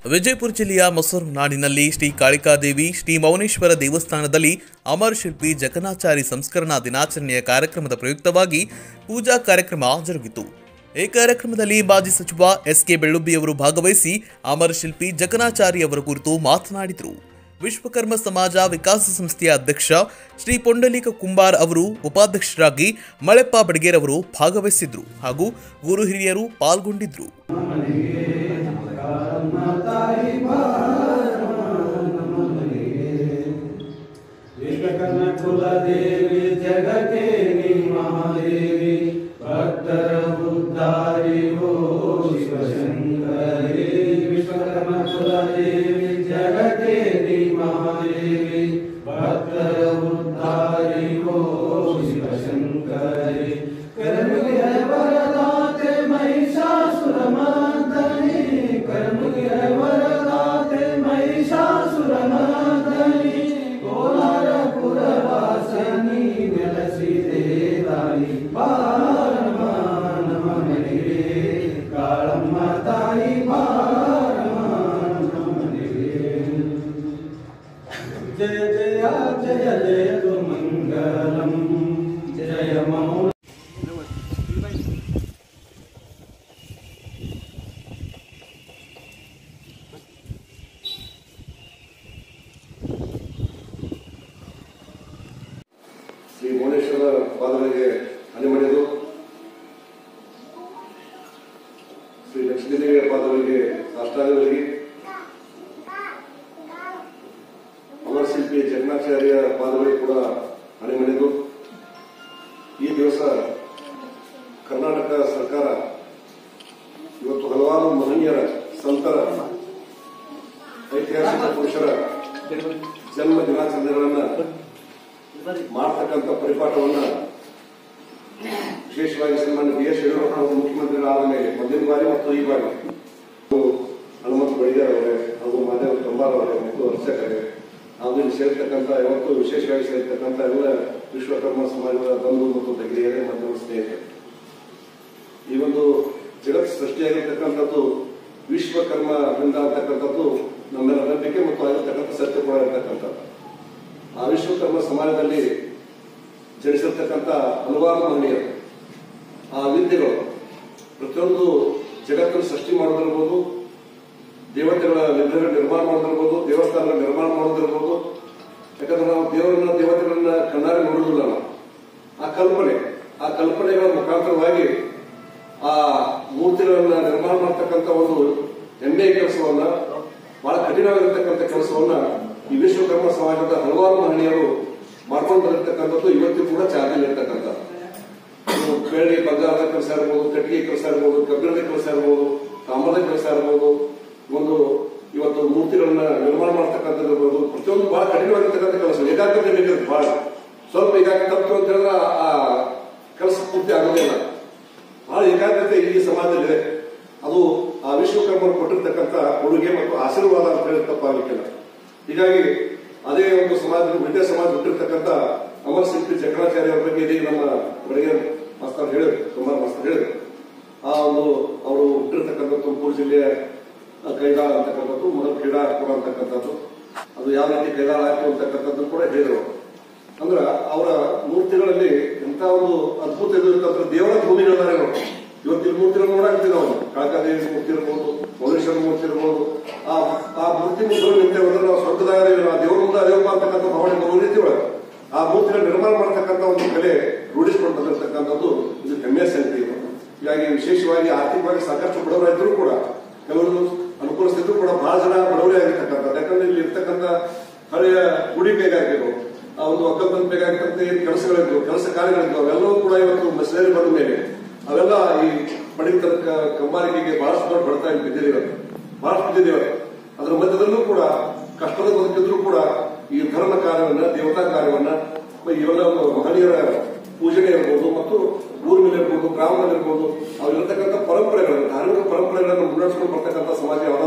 ವಿಜಯಪುರ ಜಿಲ್ಲೆಯ ಮೊಸರು ನಾಡಿನಲ್ಲಿ ಶ್ರೀ ಕಾಳಿಕಾದೇವಿ ಶ್ರೀ ಮೌನೇಶ್ವರ ದೇವಸ್ಥಾನದಲ್ಲಿ ಅಮರ ಶಿಲ್ಪಿ ಜಕಣಾಚಾರಿ ಸಂಸ್ಕರಣಾ ದಿನಾಚರಣೆಯ ಕಾರ್ಯಕ್ರಮದ ಪ್ರಯುಕ್ತವಾಗಿ ಪೂಜಾ ಕಾರ್ಯಕ್ರಮ ಜರುಗಿತು ಈ ಕಾರ್ಯಕ್ರಮದಲ್ಲಿ ಮಾಜಿ ಸಚಿವ ಎಸ್ ಕೆ ಬೆಳ್ಳುಬ್ಬಿಯವರು ಭಾಗವಹಿಸಿ ಅಮರ ಶಿಲ್ಪಿ ಜಕಣಾಚಾರಿ ಅವರ ಕುರಿತು ಮಾತನಾಡಿದರು ವಿಶ್ವಕರ್ಮ ಸಮಾಜ ವಿಕಾಸ ಸಂಸ್ಥೆಯ ಅಧ್ಯಕ್ಷ ಶ್ರೀ ಪೊಂಡಲಿಕ ಕುಂಬಾರ್ ಅವರು ಉಪಾಧ್ಯಕ್ಷರಾಗಿ ಮಳೆಪ್ಪ ಬಡಗೇರ್ ಅವರು ಭಾಗವಹಿಸಿದ್ರು ಹಾಗೂ ಗುರು ಹಿರಿಯರು ಪಾಲ್ಗೊಂಡಿದ್ರು ವಿಶ್ವಕರ್ಮ ಕುಲದೇವಿ ಜಗಕ್ಕೆ ಮಹಾದೇವಿ ಭಕ್ತರ ಉದ್ಧಾರಿ ಓ ಶಿವಶಂಕರಿ ವಿಶ್ವಕರ್ಮ ಕುಲದೇವಿ ಜಗಕ್ಕೆ ಮಹಾದೇವಿ ಭಕ್ತರ ಉದ್ಧಾರಿ ಓ ಶಿವಶಂಕರಿ ಕರ್ಮುಗಿಯ ವರದಾತೆ ಮಹಿಷಾಸುರ ಮರ್ದನಿ ಕರ್ಮುಗಿಯ ವರದಾತೆ ಮಹಿಷಾಸುರ ಮರ್ದನಿ ಕೋಲಾರ ಪುರವಾಸನಿ ನೆಲೆಸಿದೆ ತಾಯಿ ಬಾರಮ್ಮ ನಮ್ಮ ಮನೆಗೆ ಕಾಳಮ್ಮ ತಾಯಿ ಬಾರಮ್ಮ ನಮ್ಮ ಮನೆಗೆ ಜಯ ಜಯ ಜಯ ಜಯತು ಮಂಗಲಂ ಜಯ ಮೌ ಶ್ರೀ ಭುವನೇಶ್ವರ ಪಾದಗಳಿಗೆ ಹನಿಮಣಿದು ಶ್ರೀ ಲಕ್ಷ್ಮೀದೇವಿಯ ಪಾದಗಳಿಗೆ ಸಾಷ್ಟಾಂಗಗಳಿಗೆ ಅಮರ ಶಿಲ್ಪಿ ಜಗನ್ನಾಚಾರ್ಯ ಪಾದಗಳಿಗೆ ಕೂಡ ಹನಿಮಣಿದು ಈ ದಿವಸ ಕರ್ನಾಟಕ ಸರ್ಕಾರ ಇವತ್ತು ಹಲವಾರು ಮಹನೀಯರ ಸಂತರ ಐತಿಹಾಸಿಕ ಪುರುಷರ ಜನ್ಮ ದಿನಾಚರಣೆಗಳನ್ನ ಮಾಡ್ತಕ್ಕಂಥ ಪರಿಪಾಠವನ್ನ ವಿಶೇಷವಾಗಿ ಸನ್ಮಾನ್ಯ ಬಿ ಎಸ್ ಯಡಿಯೂರಪ್ಪ ಅವರು ಮುಖ್ಯಮಂತ್ರಿಗಳಾದ ಮೇಲೆ ಮೊದಲಿನ ಬಾರಿ ಮತ್ತು ಈ ಬಾರಿ ಹಾಗೂ ಹನುಮಂತ ಬಳಿಗಾರ್ ಅವರೇ ಹಾಗೂ ಮಾದೇವ ಕಂಬಾರ್ ಅವರೇ ಮತ್ತು ಅರ್ಚಕರೇ ಹಾಗೂ ಇಲ್ಲಿ ಸೇರ್ತಕ್ಕಂಥ ಯಾವತ್ತು ವಿಶೇಷವಾಗಿ ಸೇರ್ತಕ್ಕಂಥ ಎಲ್ಲ ವಿಶ್ವಕರ್ಮ ಸಮಾಜದ ಬಂಧು ಮತ್ತು ತಗಿರಿಯರೇ ಮತ್ತು ನಮ್ಮ ಸ್ನೇಹಿತರು ಈ ಒಂದು ಜಗತ್ ಸೃಷ್ಟಿಯಾಗಿರ್ತಕ್ಕಂಥದ್ದು ವಿಶ್ವಕರ್ಮದಿಂದ ಅಂತಕ್ಕಂಥದ್ದು ನಮ್ಮೆಲ್ಲ ನಂಬಿಕೆ ಮತ್ತು ಆಗಿರ್ತಕ್ಕಂಥ ಸತ್ಯ ಕೂಡ ಇರ್ತಕ್ಕಂಥದ್ದು ಆ ವಿಶ್ವಕರ್ಮ ಸಮಾಜದಲ್ಲಿ ಜನಿಸಿರ್ತಕ್ಕಂಥ ಹಲವಾರು ಮಹನೀಯರು ಆ ವಿದ್ಯೆಗಳು ಪ್ರತಿಯೊಂದು ಜಗತ್ತನ್ನು ಸೃಷ್ಟಿ ಮಾಡೋದಿರ್ಬೋದು ದೇವತೆಗಳ ವಿಗ್ರಹ ನಿರ್ಮಾಣ ಮಾಡೋದಿರ್ಬೋದು ದೇವಸ್ಥಾನಗಳ ನಿರ್ಮಾಣ ಮಾಡೋದಿರ್ಬೋದು ಯಾಕಂದ್ರೆ ನಾವು ದೇವರನ್ನ ದೇವತೆಗಳನ್ನ ಕಣ್ಣಾರೆ ನೋಡುವುದಿಲ್ಲ ನಾವು ಆ ಕಲ್ಪನೆ ಆ ಕಲ್ಪನೆಗಳ ಮುಖಾಂತರವಾಗಿ ಆ ಮೂರ್ತಿಗಳನ್ನ ನಿರ್ಮಾಣ ಮಾಡ್ತಕ್ಕಂಥ ಒಂದು ಹೆಮ್ಮೆಯ ಕೆಲಸವನ್ನ ಬಹಳ ಕಠಿಣವಾಗಿರ್ತಕ್ಕಂಥ ಕೆಲಸವನ್ನ ಈ ವಿಶ್ವಕರ್ಮ ಸಮಾಜದ ಹಲವಾರು ಮಹನೀಯರು ಮಾಡ್ಕೊಂಡು ಬಂದಿರತಕ್ಕಂಥದ್ದು ಇವತ್ತಿಗೂ ಕೂಡ ಚಾಲನೆ ಇರ್ತಕ್ಕಂಥದ್ದು ಇದು ಬೆಳ್ಳಿ ಬಂಗಾರದ ಕೆಲಸ ಇರ್ಬೋದು ಕಟ್ಟಿಗೆ ಕೆಲಸ ಇರ್ಬೋದು ಕಬ್ಬಿಣದ ಕೆಲಸ ಇರ್ಬೋದು ತಾಮ್ರದ ಕೆಲಸ ಇರ್ಬೋದು ಒಂದು ಇವತ್ತು ಮೂರ್ತಿಗಳನ್ನ ನಿರ್ಮಾಣ ಮಾಡ್ತಕ್ಕಂಥದ್ದು ಇರ್ಬೋದು ಪ್ರತಿಯೊಂದು ಬಹಳ ಕಠಿಣವಾಗಿರ್ತಕ್ಕಂಥ ಕೆಲಸ ಏಕಾಗ್ರತೆ ಬೇಕಿರುತ್ತೆ ಬಹಳ ಸ್ವಲ್ಪ ಏಕಾಗ್ರತೆ ತಪ್ಪು ಅಂತ ಹೇಳಿದ್ರೆ ಆ ಕೆಲಸ ಪೂರ್ತಿ ಆಗೋದಿಲ್ಲ ಬಹಳ ಏಕಾಗ್ರತೆ ಈ ಸಮಾಜದಲ್ಲಿದೆ ಅದು ಆ ವಿಶ್ವಕರ್ಮರು ಕೊಟ್ಟಿರ್ತಕ್ಕಂಥ ಕೊಡುಗೆ ಮತ್ತು ಆಶೀರ್ವಾದ ಅಂತ ಹೇಳಿ ತಪ್ಪಾಗಲಿಕ್ಕಿಲ್ಲ ಹೀಗಾಗಿ ಅದೇ ಒಂದು ಸಮಾಜ ವಿದ್ಯಾ ಸಮಾಜ ಹುಟ್ಟಿರ್ತಕ್ಕಂಥ ಅಮರ ಶಿಲ್ಪಿ ಜಕಣಾಚಾರ್ಯ ಅವರ ಬಗ್ಗೆ ಇದೀಗ ನಮ್ಮ ಬೆಳಗ್ಗೆ ಮಾಸ್ತರ್ ಹೇಳಿದ್ರು ಕುಮಾರ್ ಮಾಸ್ತರ್ ಹೇಳಿದ್ರು ಆ ಒಂದು ಅವರು ಹುಟ್ಟಿರ್ತಕ್ಕಂಥ ತುಮಕೂರು ಜಿಲ್ಲೆಯ ಕೈದಾಳ ಅಂತಕ್ಕಂಥದ್ದು ಮೊದಲು ಕ್ರೀಡಾಪುರ ಅಂತಕ್ಕಂಥದ್ದು ಅದು ಯಾವ ರೀತಿ ಕೈದಾಳ ಆಯ್ತು ಅಂತಕ್ಕಂಥದ್ದು ಕೂಡ ಹೇಳಿದರು ಅಂದ್ರ ಅವರ ಮೂರ್ತಿಗಳಲ್ಲಿ ಎಂತ ಒಂದು ಅದ್ಭುತ ಇದು ಇರ್ತಂದ್ರೆ ದೇವರ ಭೂಮಿಗಳಿದ್ದಾರೆ ನೋಡಿ ಇವತ್ತಿನ ಮೂರ್ತಿಗಳು ನೋಡಾಕ್ತೀವಿ ನಾವು ಕಾಳಕಾದೇವಿ ಮೂರ್ತಿ ಇರ್ಬೋದು ಮೌಲೇಶ್ವರ ಮೂರ್ತಿ ಇರ್ಬೋದು ಆ ಆ ಮೂರ್ತಿ ಮುಂದೆ ನಿಂತೇವೆ ಅಂದ್ರೆ ನಾವು ಸ್ವರ್ಗದಾಗ ಆ ದೇವ್ರ ಮುಂದೆ ಅದೇವಪ್ಪ ಅಂತಕ್ಕಂಥ ಭಾವನೆ ಬರುವ ರೀತಿ ಒಳಗೆ ಆ ಮೂರ್ತಿಗಳ ನಿರ್ಮಾಣ ಮಾಡತಕ್ಕಂಥ ಒಂದು ಕಲೆ ರೂಢಿಸಿಕೊಂಡು ಬಂದಿರತಕ್ಕಂಥದ್ದು ಇದು ಹೆಮ್ಮೆಯ ಸಂಗತಿ ಇದು ಹೀಗಾಗಿ ವಿಶೇಷವಾಗಿ ಆರ್ಥಿಕವಾಗಿ ಸಾಕಷ್ಟು ಬಡವರಾಗಿದ್ರು ಕೂಡ ಕೆಲವರು ಅನುಕೂಲಿಸ್ತಿದ್ರು ಕೂಡ ಬಹಳ ಜನ ಬಡವರೇ ಆಗಿರ್ತಕ್ಕಂಥದ್ದು ಯಾಕಂದ್ರೆ ಇಲ್ಲಿ ಇರ್ತಕ್ಕಂಥ ಹಳೆಯ ಗುಡಿ ಬೇಕಾಗಿರೋ ಆ ಒಂದು ಒಕ್ಕಲ್ತನ ಬೇಕಾಗಿರ್ತಕ್ಕಂಥ ಏನ್ ಕೆಲಸಗಳಿದ್ವು ಕೆಲಸ ಕಾರ್ಯಗಳಿದ್ವು ಅವೆಲ್ಲವೂ ಕೂಡ ಇವತ್ತು ಮಷಿನರಿ ಬಂದ ಮೇಲೆ ಅವೆಲ್ಲ ಈ ಪಡಿತರ ಕಂಬಾರಿಕೆಗೆ ಬಹಳಷ್ಟು ದೊಡ್ಡ ಬಡತ ಇಲ್ಲಿ ಬಿದ್ದಿದೆ ಬಹಳಷ್ಟು ಬಿದ್ದಿದೆ ಅದರ ಮಧ್ಯದಲ್ಲೂ ಕೂಡ ಕಷ್ಟದ ಬದುಕಿದ್ರು ಕೂಡ ಈ ಧರ್ಮ ಕಾರ್ಯವನ್ನ ದೇವತಾ ಕಾರ್ಯವನ್ನ ಇವೆಲ್ಲ ಒಂದು ಮಹನೀಯರ ಪೂಜನೆ ಇರ್ಬೋದು ಮತ್ತು ಊರಿನಲ್ಲಿ ಇರ್ಬೋದು ಗ್ರಾಮದಲ್ಲಿ ಇರ್ಬೋದು ಅವ್ರಿರ್ತಕ್ಕಂಥ ಪರಂಪರೆಗಳನ್ನು ಧಾರ್ಮಿಕ ಪರಂಪರೆಗಳನ್ನು ಮುನ್ನಡೆಸ್ಕೊಂಡು ಬರ್ತಕ್ಕಂಥ ಸಮಾಜ ಯಾವ